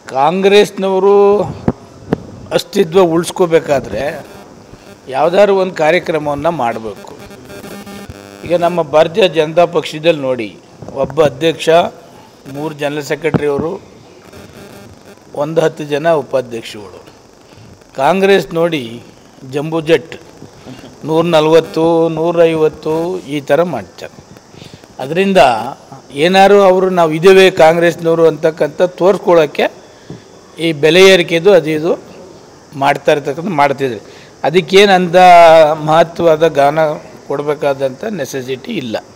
ಕಾಂಗ್ರೆಸ್ನವರು ಅಸ್ತಿತ್ವ ಉಳಿಸ್ಕೋಬೇಕಾದ್ರೆ ಯಾವುದಾದ್ರು ಒಂದು ಕಾರ್ಯಕ್ರಮವನ್ನು ಮಾಡಬೇಕು ಈಗ ನಮ್ಮ ಭಾರತೀಯ ಜನತಾ ಪಕ್ಷದಲ್ಲಿ ನೋಡಿ ಒಬ್ಬ ಅಧ್ಯಕ್ಷ ಮೂರು ಜನರಲ್ ಸೆಕ್ರೆಟರಿ ಅವರು ಒಂದು ಹತ್ತು ಜನ ಉಪಾಧ್ಯಕ್ಷಗಳು ಕಾಂಗ್ರೆಸ್ ನೋಡಿ ಜಂಬೂ ಜೆಟ್ ನೂರ ನಲ್ವತ್ತು ನೂರೈವತ್ತು ಈ ಥರ ಮಾಡ್ತಾರೆ ಅದರಿಂದ ಏನಾದ್ರು ಅವರು ನಾವು ಇದ್ದೇವೆ ಕಾಂಗ್ರೆಸ್ನವರು ಅಂತಕ್ಕಂಥ ತೋರಿಸ್ಕೊಳ್ಳೋಕ್ಕೆ ಈ ಬೆಲೆ ಏರಿಕೆದು ಅದು ಇದು ಮಾಡ್ತಾ ಇರ್ತಕ್ಕಂಥ ಮಾಡ್ತಿದ್ರು ಅದಕ್ಕೇನು ಅಂಥ ಮಹತ್ವದ ಗಾನ ಕೊಡಬೇಕಾದಂಥ ನೆಸೆಸಿಟಿ ಇಲ್ಲ